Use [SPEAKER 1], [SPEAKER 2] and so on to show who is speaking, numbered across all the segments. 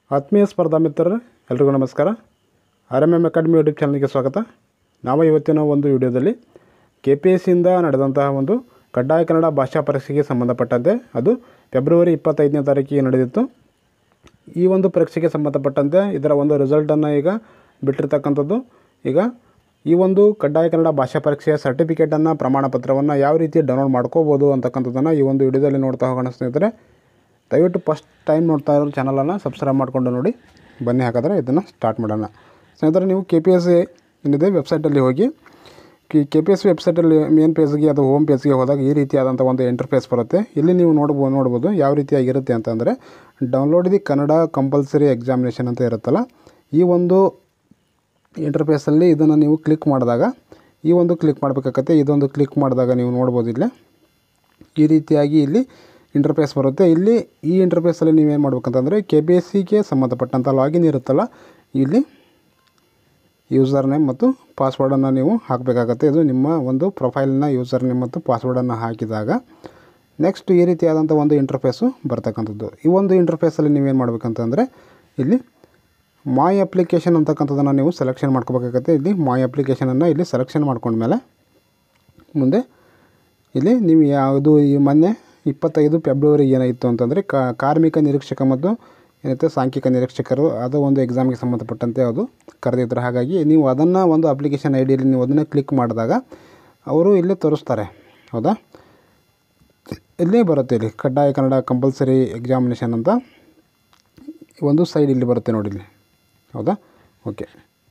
[SPEAKER 1] ಆತ್ಮೀಯ ಸ್ಪರ್ಧಾ ಮಿತ್ರರು ಎಲ್ರಿಗೂ ನಮಸ್ಕಾರ R M M academy YouTube ಚಾನಲ್ಗೆ ಸ್ವಾಗತ ನಾವು ಇವತ್ತಿನ ಒಂದು ವಿಡಿಯೋದಲ್ಲಿ ಕೆ ಪಿ ಎಸ್ ಸಿಯಿಂದ ನಡೆದಂತಹ ಒಂದು ಕಡ್ಡಾಯ ಕನ್ನಡ ಭಾಷಾ ಪರೀಕ್ಷೆಗೆ ಸಂಬಂಧಪಟ್ಟಂತೆ ಅದು ಫೆಬ್ರವರಿ ಇಪ್ಪತ್ತೈದನೇ ತಾರೀಕಿಗೆ ನಡೆದಿತ್ತು ಈ ಒಂದು ಪರೀಕ್ಷೆಗೆ ಸಂಬಂಧಪಟ್ಟಂತೆ ಇದರ ಒಂದು ರಿಸಲ್ಟನ್ನು ಈಗ ಬಿಟ್ಟಿರ್ತಕ್ಕಂಥದ್ದು ಈಗ ಈ ಒಂದು ಕಡ್ಡಾಯ ಕನ್ನಡ ಭಾಷಾ ಪರೀಕ್ಷೆಯ ಸರ್ಟಿಫಿಕೇಟನ್ನು ಪ್ರಮಾಣ ಪತ್ರವನ್ನು ಯಾವ ರೀತಿ ಡೌನ್ಲೋಡ್ ಮಾಡ್ಕೋಬೋದು ಅಂತಕ್ಕಂಥದ್ದನ್ನು ಈ ಒಂದು ವಿಡಿಯೋದಲ್ಲಿ ನೋಡ್ತಾ ಹೋಗೋಣ ಸ್ನೇಹಿತರೆ ದಯವಿಟ್ಟು ಫಸ್ಟ್ ಟೈಮ್ ನೋಡ್ತಾ ಇರೋ ಚಾನಲನ್ನು ಸಬ್ಸ್ಕ್ರೈಬ್ ಮಾಡಿಕೊಂಡು ನೋಡಿ ಬನ್ನಿ ಹಾಗಾದರೆ ಇದನ್ನು ಸ್ಟಾರ್ಟ್ ಮಾಡೋಣ ಸ್ನೇಹಿತರೆ ನೀವು ಕೆ ಪಿ ಎಸ್ ಸಿ ಏನಿದೆ ವೆಬ್ಸೈಟಲ್ಲಿ ಹೋಗಿ ಕೆ ಪಿ ಎಸ್ ಸಿ ವೆಬ್ಸೈಟಲ್ಲಿ ಮೇನ್ ಪೇಜ್ಗೆ ಅದು ಹೋಮ್ ಪೇಜ್ಗೆ ಹೋದಾಗ ಈ ರೀತಿಯಾದಂಥ ಒಂದು ಇಂಟರ್ಫೇಸ್ ಬರುತ್ತೆ ಇಲ್ಲಿ ನೀವು ನೋಡ್ಬೋದು ನೋಡ್ಬೋದು ಯಾವ ರೀತಿಯಾಗಿರುತ್ತೆ ಅಂತಂದರೆ download the Kannada compulsory examination ಅಂತ ಇರುತ್ತಲ್ಲ ಈ ಒಂದು ಇಂಟರ್ಫೇಸಲ್ಲಿ ಇದನ್ನು ನೀವು ಕ್ಲಿಕ್ ಮಾಡಿದಾಗ ಈ ಒಂದು ಕ್ಲಿಕ್ ಮಾಡಬೇಕಾಗತ್ತೆ ಇದೊಂದು ಕ್ಲಿಕ್ ಮಾಡಿದಾಗ ನೀವು ನೋಡ್ಬೋದು ಇಲ್ಲೇ ಈ ರೀತಿಯಾಗಿ ಇಲ್ಲಿ ಇಂಟರ್ಫೇಸ್ ಬರುತ್ತೆ ಇಲ್ಲಿ ಈ ಇಂಟರ್ಫೇಸಲ್ಲಿ ನೀವೇನು ಮಾಡ್ಬೇಕಂತಂದರೆ ಕೆ ಬಿ ಎಸ್ ಸಿಗೆ ಸಂಬಂಧಪಟ್ಟಂಥ ಲಾಗಿನ್ ಇರುತ್ತಲ್ಲ ಇಲ್ಲಿ ಯೂಸರ್ ನೇಮ್ ಮತ್ತು ಪಾಸ್ವರ್ಡನ್ನು ನೀವು ಹಾಕಬೇಕಾಗತ್ತೆ ಇದು ನಿಮ್ಮ ಒಂದು ಪ್ರೊಫೈಲ್ನ ಯೂಸರ್ ನೇಮ್ ಮತ್ತು ಪಾಸ್ವರ್ಡನ್ನು ಹಾಕಿದಾಗ ನೆಕ್ಸ್ಟ್ ಈ ರೀತಿಯಾದಂಥ ಒಂದು ಇಂಟರ್ಫೇಸು ಬರ್ತಕ್ಕಂಥದ್ದು ಈ ಒಂದು ಇಂಟರ್ಫೇಸಲ್ಲಿ ನೀವೇನು ಮಾಡ್ಬೇಕಂತಂದರೆ ಇಲ್ಲಿ ಮಾಯ್ ಅಪ್ಲಿಕೇಶನ್ ಅಂತಕ್ಕಂಥದ್ದನ್ನು ನೀವು ಸೆಲೆಕ್ಷನ್ ಮಾಡ್ಕೋಬೇಕಾಗತ್ತೆ ಇಲ್ಲಿ ಮಾಯ್ ಅಪ್ಲಿಕೇಶನನ್ನು ಇಲ್ಲಿ ಸೆಲೆಕ್ಷನ್ ಮಾಡ್ಕೊಂಡ್ಮೇಲೆ ಮುಂದೆ ಇಲ್ಲಿ ನೀವು ಯಾವುದು ಈ ಮೊನ್ನೆ ಇಪ್ಪತ್ತೈದು ಫೆಬ್ರವರಿ ಏನಾಯಿತು ಅಂತಂದರೆ ಕಾರ್ಮಿಕ ನಿರೀಕ್ಷಕ ಮತ್ತು ಏನೈತೆ ಸಾಂಖ್ಯಿಕ ನಿರೀಕ್ಷಕರು ಅದು ಒಂದು ಎಕ್ಸಾಮ್ಗೆ ಸಂಬಂಧಪಟ್ಟಂತೆ ಅದು ಕರೆದಿದ್ರು ಹಾಗಾಗಿ ನೀವು ಅದನ್ನು ಒಂದು ಅಪ್ಲಿಕೇಶನ್ ಐ ಡಿಯಲ್ಲಿ ನೀವು ಅದನ್ನು ಕ್ಲಿಕ್ ಮಾಡಿದಾಗ ಅವರು ಇಲ್ಲಿ ತೋರಿಸ್ತಾರೆ ಹೌದಾ ಇಲ್ಲೇ ಬರುತ್ತೆ ಇಲ್ಲಿ ಕಡ್ಡಾಯ ಕನ್ನಡ ಕಂಪಲ್ಸರಿ ಎಕ್ಸಾಮಿನೇಷನ್ ಅಂತ ಒಂದು ಸೈಡ್ ಇಲ್ಲಿ ಬರುತ್ತೆ ನೋಡಿ ಇಲ್ಲಿ ಹೌದಾ ಓಕೆ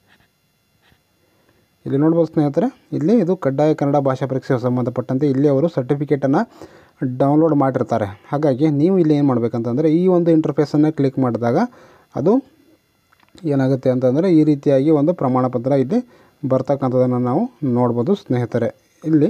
[SPEAKER 1] ಇಲ್ಲಿ ನೋಡ್ಬೋದು ಸ್ನೇಹಿತರೆ ಇಲ್ಲಿ ಇದು ಕಡ್ಡಾಯ ಕನ್ನಡ ಭಾಷಾ ಪರೀಕ್ಷೆಗೆ ಸಂಬಂಧಪಟ್ಟಂತೆ ಇಲ್ಲಿ ಅವರು ಸರ್ಟಿಫಿಕೇಟನ್ನು ಡೌನ್ಲೋಡ್ ಮಾಡಿರ್ತಾರೆ ಹಾಗಾಗಿ ನೀವು ಇಲ್ಲಿ ಏನು ಮಾಡಬೇಕಂತಂದರೆ ಈ ಒಂದು ಇಂಟರ್ಫೇಸನ್ನು ಕ್ಲಿಕ್ ಮಾಡಿದಾಗ ಅದು ಏನಾಗುತ್ತೆ ಅಂತಂದರೆ ಈ ರೀತಿಯಾಗಿ ಒಂದು ಪ್ರಮಾಣ ಪತ್ರ ಇಲ್ಲಿ ಬರ್ತಕ್ಕಂಥದ್ದನ್ನು ನಾವು ನೋಡ್ಬೋದು ಸ್ನೇಹಿತರೆ ಇಲ್ಲಿ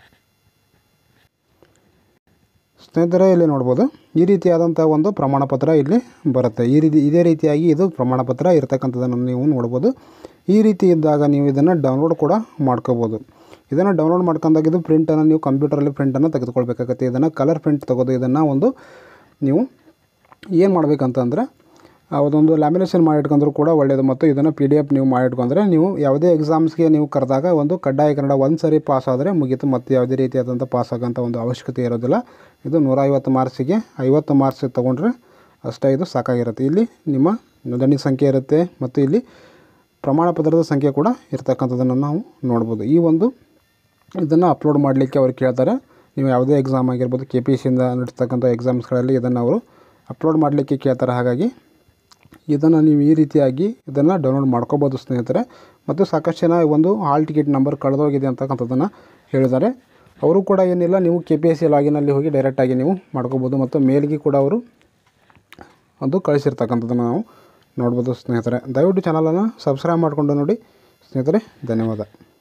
[SPEAKER 1] ಸ್ನೇಹಿತರೆ ಇಲ್ಲಿ ನೋಡ್ಬೋದು ಈ ರೀತಿಯಾದಂಥ ಒಂದು ಪ್ರಮಾಣ ಪತ್ರ ಇಲ್ಲಿ ಬರುತ್ತೆ ಈ ರೀತಿ ಇದೇ ರೀತಿಯಾಗಿ ಇದು ಪ್ರಮಾಣ ಪತ್ರ ಇರತಕ್ಕಂಥದ್ದನ್ನು ನೀವು ನೋಡ್ಬೋದು ಈ ರೀತಿ ಇದ್ದಾಗ ನೀವು ಇದನ್ನು ಡೌನ್ಲೋಡ್ ಕೂಡ ಮಾಡ್ಕೋಬೋದು ಇದನ್ನು ಡೌನ್ಲೋಡ್ ಮಾಡ್ಕೊಂಡಾಗ ಇದು ಪ್ರಿಂಟನ್ನು ನೀವು ಕಂಪ್ಯೂಟರಲ್ಲಿ ಪ್ರಿಂಟನ್ನು ತೆಗೆದುಕೊಳ್ಬೇಕಾಗತ್ತೆ ಇದನ್ನು ಕಲರ್ ಪ್ರಿಂಟ್ ತೆಗೆದು ಇದನ್ನು ಒಂದು ನೀವು ಏನು ಮಾಡಬೇಕಂತಂದರೆ ಅದೊಂದು ಲ್ಯಾಮಿನೇಷನ್ ಮಾಡಿಟ್ಕೊಂಡ್ರೂ ಕೂಡ ಒಳ್ಳೆಯದು ಮತ್ತು ಇದನ್ನು ಪಿ ಡಿ ಎಫ್ ನೀವು ಮಾಡಿಟ್ಕೊಂಡ್ರೆ ನೀವು ಯಾವುದೇ ಎಕ್ಸಾಮ್ಸ್ಗೆ ನೀವು ಕರೆದಾಗ ಒಂದು ಕಡ್ಡಾಯ ಕನ್ನಡ ಒಂದು ಸರಿ ಪಾಸ್ ಆದರೆ ಮುಗೀತು ಮತ್ತು ಯಾವುದೇ ರೀತಿಯಾದಂಥ ಪಾಸ್ ಆಗೋಂಥ ಒಂದು ಅವಶ್ಯಕತೆ ಇರೋದಿಲ್ಲ ಇದು ನೂರೈವತ್ತು ಮಾರ್ಕ್ಸಿಗೆ ಐವತ್ತು ಮಾರ್ಕ್ಸ್ ತೊಗೊಂಡ್ರೆ ಅಷ್ಟೇ ಇದು ಸಾಕಾಗಿರುತ್ತೆ ಇಲ್ಲಿ ನಿಮ್ಮ ನೋಂದಣಿ ಸಂಖ್ಯೆ ಇರುತ್ತೆ ಮತ್ತು ಇಲ್ಲಿ ಪ್ರಮಾಣ ಪತ್ರದ ಸಂಖ್ಯೆ ಕೂಡ ಇರ್ತಕ್ಕಂಥದ್ದನ್ನು ನಾವು ನೋಡ್ಬೋದು ಈ ಒಂದು ಇದನ್ನು ಅಪ್ಲೋಡ್ ಮಾಡಲಿಕ್ಕೆ ಅವ್ರು ಕೇಳ್ತಾರೆ ನೀವು ಯಾವುದೇ ಎಕ್ಸಾಮ್ ಆಗಿರ್ಬೋದು ಕೆ ಪಿ ಸಿಯಿಂದ ನಡೆಸ್ತಕ್ಕಂಥ ಎಕ್ಸಾಮ್ಸ್ಗಳಲ್ಲಿ ಇದನ್ನು ಅವರು ಅಪ್ಲೋಡ್ ಮಾಡಲಿಕ್ಕೆ ಕೇಳ್ತಾರೆ ಹಾಗಾಗಿ ಇದನ್ನು ನೀವು ಈ ರೀತಿಯಾಗಿ ಇದನ್ನು ಡೌನ್ಲೋಡ್ ಮಾಡ್ಕೋಬೋದು ಸ್ನೇಹಿತರೆ ಮತ್ತು ಸಾಕಷ್ಟು ಜನ ಒಂದು ಹಾಲ್ ಟಿಕೆಟ್ ನಂಬರ್ ಕಳೆದೋಗಿದೆ ಅಂತಕ್ಕಂಥದ್ದನ್ನು ಹೇಳಿದ್ದಾರೆ ಅವರು ಕೂಡ ಏನಿಲ್ಲ ನೀವು ಕೆ ಪಿ ಎಸ್ ಸಿ ಲಾಗಿನಲ್ಲಿ ಹೋಗಿ ಡೈರೆಕ್ಟಾಗಿ ನೀವು ಮಾಡ್ಕೋಬೋದು ಮತ್ತು ಮೇಲ್ಗೆ ಕೂಡ ಅವರು ಒಂದು ಕಳಿಸಿರ್ತಕ್ಕಂಥದ್ದನ್ನು ನಾವು ನೋಡ್ಬೋದು ಸ್ನೇಹಿತರೆ ದಯವಿಟ್ಟು ಚಾನಲನ್ನು ಸಬ್ಸ್ಕ್ರೈಬ್ ಮಾಡಿಕೊಂಡು ನೋಡಿ ಸ್ನೇಹಿತರೆ ಧನ್ಯವಾದ